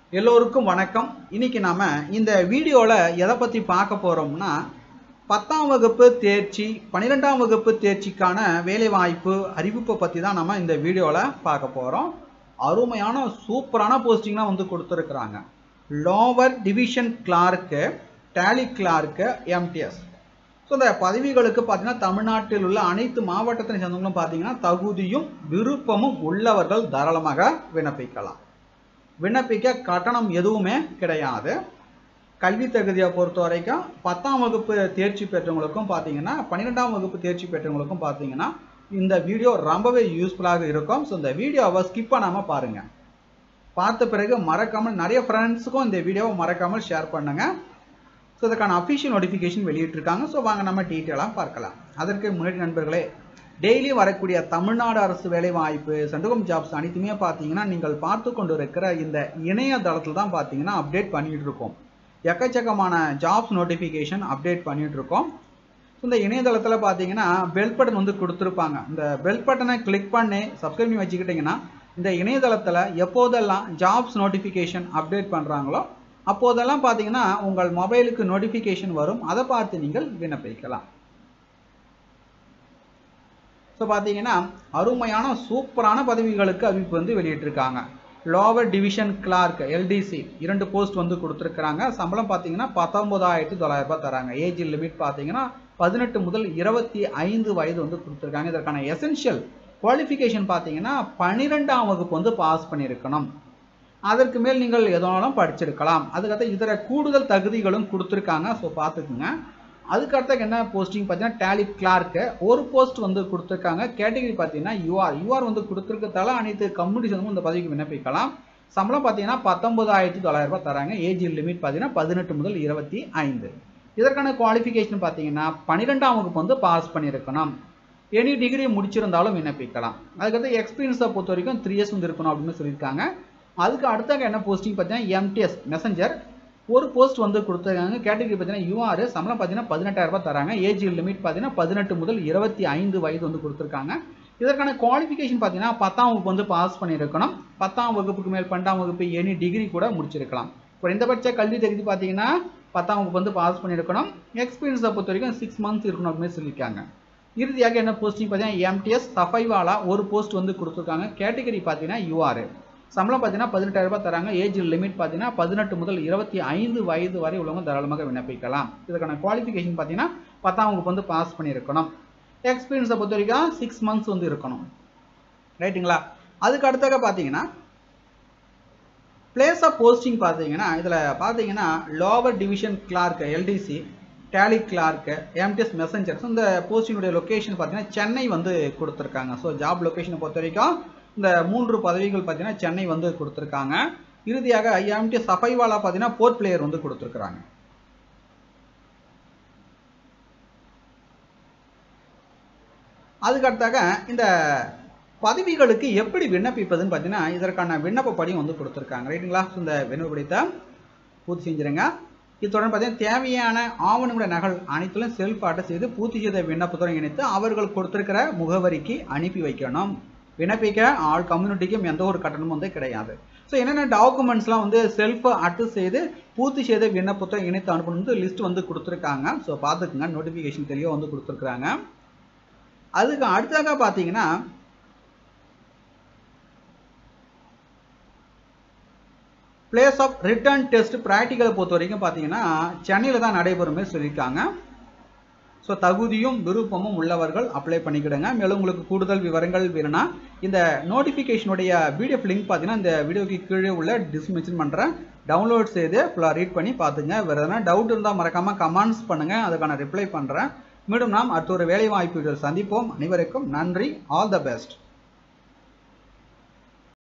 எல்லோருக்கும் வணக்கம் இன்னைக்கு நாம இந்த வீடியோவில் எதை பற்றி பார்க்க போகிறோம்னா பத்தாம் வகுப்பு தேர்ச்சி பன்னிரெண்டாம் வகுப்பு தேர்ச்சிக்கான வேலைவாய்ப்பு அறிவிப்பை பற்றி தான் நம்ம இந்த வீடியோவில் பார்க்க போகிறோம் அருமையான சூப்பரான போஸ்டிங்லாம் வந்து கொடுத்துருக்குறாங்க lower division clerk tally clerk MTS so இந்த பதவிகளுக்கு பார்த்தீங்கன்னா தமிழ்நாட்டில் உள்ள அனைத்து மாவட்டத்தை சேர்ந்தவங்களும் பார்த்தீங்கன்னா தகுதியும் விருப்பமும் உள்ளவர்கள் தாராளமாக விண்ணப்பிக்கலாம் விண்ணப்பிக்க கட்டணம் எதுவுமே கிடையாது கல்வி தகுதியை பொறுத்த வரைக்கும் பத்தாம் வகுப்பு தேர்ச்சி பெற்றவங்களுக்கும் பார்த்தீங்கன்னா பன்னிரெண்டாம் வகுப்பு தேர்ச்சி பெற்றவங்களுக்கும் பார்த்தீங்கன்னா இந்த வீடியோ ரொம்பவே யூஸ்ஃபுல்லாக இருக்கும் ஸோ இந்த வீடியோவை ஸ்கிப் பண்ணாமல் பாருங்கள் பார்த்த பிறகு மறக்காமல் நிறைய ஃப்ரெண்ட்ஸுக்கும் இந்த வீடியோவை மறக்காமல் ஷேர் பண்ணுங்கள் ஸோ இதுக்கான அஃபிஷியல் நோட்டிஃபிகேஷன் வெளியிட்டிருக்காங்க ஸோ வாங்க நம்ம டீட்டெயிலாக பார்க்கலாம் அதற்கு முன்னாடி நண்பர்களே டெய்லி வரக்கூடிய தமிழ்நாடு அரசு வேலைவாய்ப்பு சென்ட்ரகம் ஜாப்ஸ் அனைத்துமே பார்த்தீங்கன்னா நீங்கள் பார்த்து கொண்டு இருக்கிற இந்த இணையதளத்தில் தான் பார்த்தீங்கன்னா அப்டேட் பண்ணிட்டு இருக்கோம் எக்கச்சக்கமான ஜாப்ஸ் நோட்டிஃபிகேஷன் அப்டேட் பண்ணிட்டு இருக்கோம் ஸோ இந்த இணையதளத்தில் பார்த்தீங்கன்னா பெல் பட்டன் வந்து கொடுத்துருப்பாங்க இந்த பெல் பட்டனை கிளிக் பண்ணி சப்ஸ்கிரைப் பண்ணி வச்சுக்கிட்டிங்கன்னா இந்த இணையதளத்தில் எப்போதெல்லாம் ஜாப்ஸ் நோட்டிஃபிகேஷன் அப்டேட் பண்ணுறாங்களோ அப்போதெல்லாம் பார்த்தீங்கன்னா உங்கள் மொபைலுக்கு நோட்டிஃபிகேஷன் வரும் அதை பார்த்து நீங்கள் விண்ணப்பிக்கலாம் ஸோ பார்த்தீங்கன்னா அருமையான சூப்பரான பதவிகளுக்கு அறிவிப்பு வந்து வெளியிட்டிருக்காங்க லோவர் டிவிஷன் கிளார்க் எல்டிசி இரண்டு போஸ்ட் வந்து கொடுத்துருக்குறாங்க சம்பளம் பார்த்தீங்கன்னா பத்தொன்பதாயிரத்தி தொள்ளாயிரம் ரூபாய் தராங்க ஏஜ் லிமிட் பார்த்தீங்கன்னா பதினெட்டு முதல் இருபத்தி ஐந்து வயது வந்து கொடுத்துருக்காங்க இதற்கான எசென்ஷியல் குவாலிஃபிகேஷன் பார்த்தீங்கன்னா பன்னிரெண்டாம் வகுப்பு வந்து பாஸ் பண்ணியிருக்கணும் அதற்கு மேல் நீங்கள் எதனாலும் படிச்சிருக்கலாம் அதுக்கடுத்து இதர கூடுதல் தகுதிகளும் கொடுத்துருக்காங்க ஸோ பார்த்துக்குங்க அதுக்கடுத்த என்ன போஸ்டிங் பார்த்தீங்கன்னா டேலி கிளார்க்கு ஒரு போஸ்ட் வந்து கொடுத்துருக்காங்க கேட்டகரி பார்த்தீங்கன்னா யூஆர் யூஆர் வந்து கொடுத்துருக்கதால அனைத்து கம்யூனிட்டி வந்து இந்த பதவிக்கு விண்ணப்பிக்கலாம் சம்பளம் பார்த்தீங்கன்னா பத்தொன்பதாயிரத்தி தொள்ளாயிரம் ரூபாய் தராங்க ஏஜ் லிமிட் பார்த்தீங்கன்னா பதினெட்டு முதல் இருபத்தி ஐந்து இதற்கான குவாலிஃபிகேஷன் பார்த்தீங்கன்னா பன்னிரெண்டாம் வகுப்பு வந்து பாஸ் பண்ணியிருக்கணும் எனி டிகிரி முடிச்சிருந்தாலும் விண்ணப்பிக்கலாம் அதுக்கடுத்து எக்ஸ்பீரியன்ஸை பொறுத்த வரைக்கும் த்ரீ இயர்ஸ் வந்து இருக்கணும் அப்படின்னு சொல்லியிருக்காங்க அதுக்கு அடுத்த என்ன போஸ்டிங் பார்த்தீங்கன்னா எம்டிஎஸ் மெசஞ்சர் ஒரு போஸ்ட் வந்து கொடுத்துருக்காங்க கேட்டகரி பார்த்தீங்கன்னா யூஆர் சம்பளம் பார்த்தீங்கன்னா பதினெட்டாயிரம் ரூபாய் தராங்க ஏஜ் லிமிட் பார்த்தீங்கன்னா பதினெட்டு முதல் இருபத்தி ஐந்து வயது வந்து கொடுத்துருக்காங்க இதற்கான குவாலிஃபிகேஷன் பார்த்தீங்கன்னா பத்தாம் வகுப்பு வந்து பாஸ் பண்ணியிருக்கணும் பத்தாம் வகுப்புக்கு மேல் பன்னெண்டாம் வகுப்பு எனி டிகிரி கூட முடிச்சிருக்கலாம் குறைந்தபட்ச கல்வி தகுதி பார்த்தீங்கன்னா பத்தாம் வகுப்பு வந்து பாஸ் பண்ணியிருக்கணும் எக்ஸ்பீரியன்ஸை பொறுத்த வரைக்கும் சிக்ஸ் மந்த்ஸ் இருக்கணும் அப்படின்னு சொல்லியிருக்காங்க இறுதியாக என்ன போஸ்டிங் பார்த்தீங்கன்னா எம்டிஎஸ் சஃபைவாலா ஒரு போஸ்ட் வந்து கொடுத்துருக்காங்க கேட்டகரி பார்த்தீங்கன்னா யூஆர் சம்பளம் பார்த்தீங்கன்னா பதினெட்டாயிரம் ரூபாய் தராங்க ஏஜ் லிமிட் பார்த்தீங்கன்னா பதினெட்டு முதல் இருபத்தி ஐந்து வயது வரை உள்ளவங்க தாராளமாக விண்ணப்பிக்கலாம் இதுக்கான குவாலிஃபிகேஷன் பார்த்தீங்கன்னா பத்தாம் வகுப்பு வந்து பாஸ் பண்ணியிருக்கணும் எக்ஸ்பீரியன்ஸை பொறுத்த வரைக்கும் சிக்ஸ் மந்த்ஸ் வந்து இருக்கணும் ரைட்டுங்களா அதுக்கு அடுத்தாக பார்த்தீங்கன்னா பிளேஸ் ஆஃப் போஸ்டிங் பார்த்தீங்கன்னா இதில் பார்த்தீங்கன்னா lower division clerk LDC tally clerk MTS messengers இந்த போஸ்டிங்குடைய லொக்கேஷன் பார்த்தீங்கன்னா சென்னை வந்து கொடுத்துருக்காங்க ஸோ ஜாப் லொக்கேஷனை பொறுத்த வரைக்கும் இந்த மூன்று பதவிகள் பார்த்தீங்கன்னா சென்னை வந்து கொடுத்துருக்காங்க இறுதியாக ஐஎம்டி சஃபைவாலா பார்த்தீங்கன்னா போர்ட் பிளேயர் வந்து கொடுத்துருக்குறாங்க அதுக்கடுத்தாக இந்த பதவிகளுக்கு எப்படி விண்ணப்பிப்பதுன்னு பார்த்தீங்கன்னா இதற்கான விண்ணப்ப படியும் வந்து கொடுத்துருக்காங்க ரைட்டுங்களா இந்த விண்ணப்படித்த பூர்த்தி செஞ்சுருங்க இத்துடன் பார்த்தீங்கன்னா தேவையான ஆவணங்களுடைய நகல் அனைத்திலும் செல்ஃப் அட்டை செய்து பூர்த்தி செய்த விண்ணப்பத்துடன் இணைத்து அவர்கள் கொடுத்திருக்கிற முகவரிக்கு அனுப்பி வைக்கணும் விண்ணப்பிக்க ஆல் கம்யூனிட்டிக்கும் எந்த ஒரு கட்டணமும் வந்து கிடையாது ஸோ என்னென்ன டாக்குமெண்ட்ஸ்லாம் வந்து செல்ஃப் அட்டு செய்து பூர்த்தி செய்த விண்ணப்பத்தை இணைத்து அனுப்பணும் லிஸ்ட் வந்து கொடுத்துருக்காங்க ஸோ பார்த்துக்குங்க நோட்டிஃபிகேஷன் தெளிவாக வந்து கொடுத்துருக்குறாங்க அதுக்கு அடுத்ததாக பார்த்தீங்கன்னா பிளேஸ் ஆஃப் ரிட்டர்ன் டெஸ்ட் ப்ராக்டிக்கலை பொறுத்த வரைக்கும் பார்த்தீங்கன்னா சென்னையில் தான் நடைபெறுமே சொல்லியிருக்காங்க ஸோ தகுதியும் விருப்பமும் உள்ளவர்கள் அப்ளை பண்ணிக்கிடுங்க மேலும் உங்களுக்கு கூடுதல் விவரங்கள் வேணும்னா இந்த நோட்டிஃபிகேஷனுடைய பிடிஎஃப் லிங்க் பார்த்தீங்கன்னா இந்த வீடியோக்கு கீழே உள்ள டிஸ்மென்ஷன் பண்ணுறேன் டவுன்லோட் செய்து ஃபுல்லாக ரீட் பண்ணி பார்த்துங்க வேறு எதனா டவுட் இருந்தால் மறக்காமல் கமெண்ட்ஸ் பண்ணுங்கள் அதுக்கான ரிப்ளை பண்ணுறேன் மீண்டும் நாம் அடுத்த ஒரு வேலை வாய்ப்புகள் சந்திப்போம் அனைவருக்கும் நன்றி ஆல் த பெஸ்ட்